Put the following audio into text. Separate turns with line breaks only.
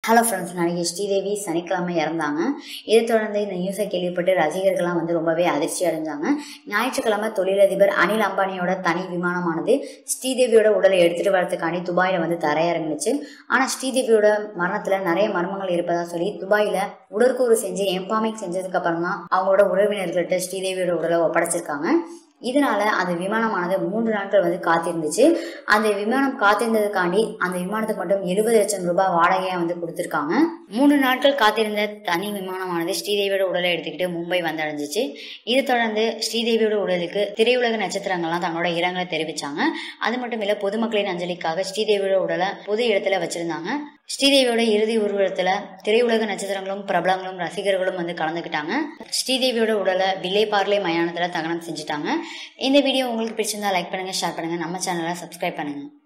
hello friends நடிகை ஸ்ரீதேவி சனிக்கிழமை இறந்தாங்க இதை தொடர்ந்து இந்த நியூஸை கேள்விப்பட்டு ரசிகர்கள்லாம் வந்து ரொம்பவே அதிர்ச்சி அடைஞ்சாங்க ஞாயிற்றுக்கிழமை தொழிலதிபர் அனில் அம்பானியோட தனி விமானமானது ஸ்ரீதேவியோட உடலை எடுத்துட்டு வரதுக்காண்டி துபாயில் வந்து தரையிறங்குனுச்சு ஆனால் ஸ்ரீதேவியோட மரணத்தில் நிறைய மர்மங்கள் இருப்பதா சொல்லி துபாயில் உடற்கூறு செஞ்சு எம்பாமிங் செஞ்சதுக்கு அப்புறம் தான் அவங்களோட உறவினர்கள்ட்ட ஸ்ரீதேவியோட உடலை ஒப்படைச்சிருக்காங்க இதனால அந்த விமானமானது மூன்று நாட்கள் வந்து காத்திருந்துச்சு அந்த விமானம் காத்திருந்ததுக்காண்டி அந்த விமானத்துக்கு மட்டும் எழுபது லட்சம் ரூபாய் வாடகையா வந்து கொடுத்துருக்காங்க மூணு நாட்கள் காத்திருந்த தனி விமானமானது ஸ்ரீதேவியோட உடலை எடுத்துக்கிட்டு மும்பை வந்தடைஞ்சிச்சு இது தொடர்ந்து ஸ்ரீதேவியோட உடலுக்கு திரையுலக நட்சத்திரங்கள்லாம் தங்களோட இரங்கலை தெரிவிச்சாங்க அது மட்டும் இல்ல பொதுமக்களின் அஞ்சலிக்காக ஸ்ரீதேவியோட உடலை பொது இடத்துல வச்சிருந்தாங்க ஸ்ரீதேவியோட இறுதி ஊர்வலத்துல திரையுலக நட்சத்திரங்களும் பிரபலங்களும் ரசிகர்களும் வந்து கலந்துக்கிட்டாங்க ஸ்ரீதேவியோட உடலை வில்லைப்பார்லே மயானத்துல தகனம் செஞ்சுட்டாங்க இந்த வீடியோ உங்களுக்கு பிடிச்சிருந்தா லைக் பண்ணுங்க ஷேர் பண்ணுங்க நம்ம சேனலை சப்ஸ்கிரைப் பண்ணுங்க